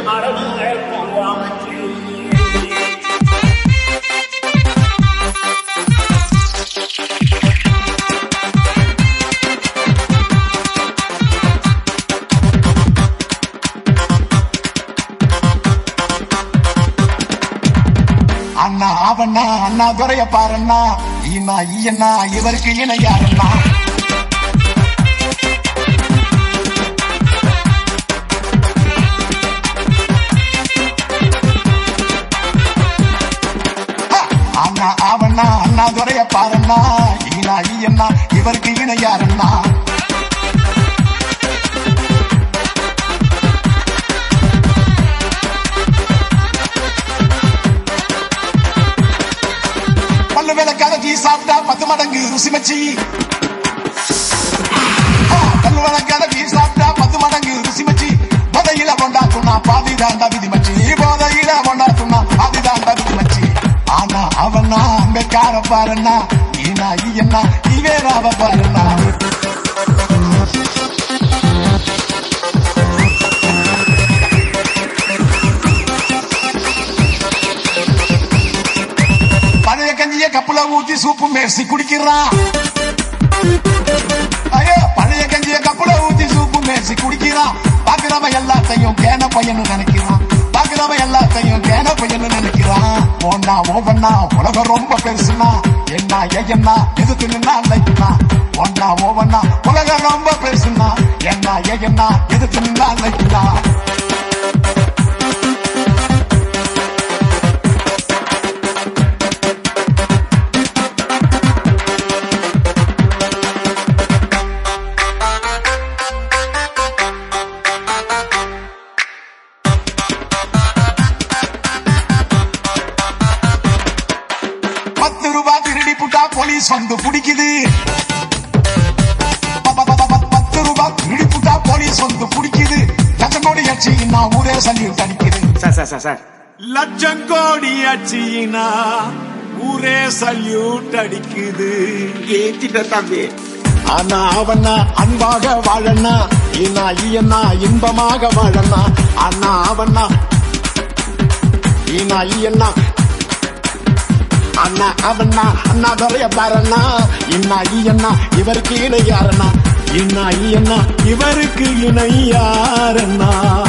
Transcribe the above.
அண்ணா அவண்ணா அண்ணா துறைய பாருண்ணா ஈனா ஈயண்ணா இவருக்கு இணை யாருண்ணா ஹ! அண்ணா அவண்ணா அண்ணா துறைய பாருண்ணா ஈனா ஈயண்ணா இவருக்கு இணை யாருண்ணா பல்லு விளக்காத டீ சாப்பிட்டா பத்து மடங்கு ருசி மச்சி ஆ, பல்லு விளக்காத டீ சாப்பிட்டா பத்து மடங்கு ருசி மச்சி போதையில கொண்டாத்துனா பாதி தாண்டா விதி மச்சி போதையில கொண்டாத்துனா பாதி தாண்டா விதி மச்சி ஆனா அவனா அம்பேக்கார பாருண்ணா ஈனா ஈயண்ணா இவேராவ பாருண்ணா பழைய கஞ்சிய கப்புல ஊத்தி சூப்பு மேசி குடிக்கிறான் ஐயோ பழைய கஞ்சிய கப்புல ஊத்தி சூப்பு மேசி குடிக்கிறான் பாக்குறவன் எல்லாத்தையும் கேன பையனு நினைக்கிறான் பாக்குறவன் எல்லாத்தையும் கேன பையனு நினைக்கிறான் ஓண்டா ஓவண்ணா உலகம் ரொம்ப பெருசுனா என்ன ஏன்னா எதுக்கு நின்னா லைக்குனா ஓண்டா ஓவண்ணா உலகம் ரொம்ப பெருசுனா என்ன ஏன்னா எதுக்கு நின்னா லைக்குனா பத்து ரூபாய் திருடி புட்டா போலீஸ் வந்து பிடிக்குது ப- ப- ப- ப- பத்து ரூபாய் திருடி புட்டா போலீஸ் வந்து பிடிக்குது லட்சம் கோடி அடிச்சு நான் ஊரே சல்யூட் அடிக்குது சார் சார் சார் சார் லட்சம் கோடி அச்சினா ஊரே சல்யூட் அடிக்குது ஏத்திட்ட தம்பி ஆனா அவனா அன்பாக வாழண்ணா ஈனா ஈயண்ணா இன்பமாக வாழண்ணா அண்ணா அவனா ஈனா ஈயண்ணா அண்ணா அவண்ணா அண்ணா துறைய பாருண்ணா இன்னா ஈயண்ணா இவருக்கு இணை யாருண்ணா இன்னா ஈயண்ணா இவருக்கு இணை யாரண்ணா